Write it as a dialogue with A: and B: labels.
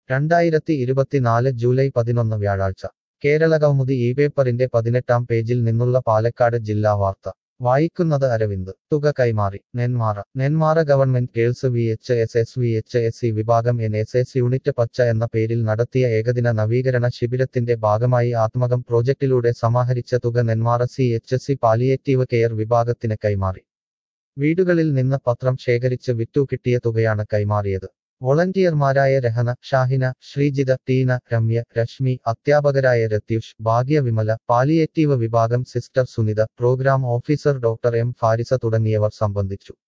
A: രണ്ടായിരത്തി ഇരുപത്തിനാല് ജൂലൈ പതിനൊന്ന് വ്യാഴാഴ്ച കേരള കൗമുദി ഈ പേപ്പറിന്റെ പതിനെട്ടാം പേജിൽ നിന്നുള്ള പാലക്കാട് ജില്ലാ വാർത്ത വായിക്കുന്നത് അരവിന്ദ് തുക കൈമാറി Nenmara Nenmara government girls V H S S V H S C വിഭാഗം എൻ എസ് എസ് യൂണിറ്റ് പച്ച എന്ന പേരിൽ നടത്തിയ ഏകദിന നവീകരണ ശിബിരത്തിന്റെ ഭാഗമായി ആത്മകം പ്രോജക്റ്റിലൂടെ സമാഹരിച്ച തുക Nenmara C H C palliative care വിഭാഗത്തിന് കൈമാറി വീടുകളിൽ നിന്ന് പത്രം ശേഖരിച്ച് വിറ്റു കിട്ടിയ തുകയാണ് കൈമാറിയത് വോളണ്ടിയർമാരായ രഹന ഷാഹിന ശ്രീജിത ടീന രമ്യ രശ്മി അധ്യാപകരായ രത്യുഷ് ഭാഗ്യ വിമല പാലിയേറ്റീവ് വിഭാഗം sister Sunitha programme officer doctor M Farisa തുടങ്ങിയവർ സംബന്ധിച്ചു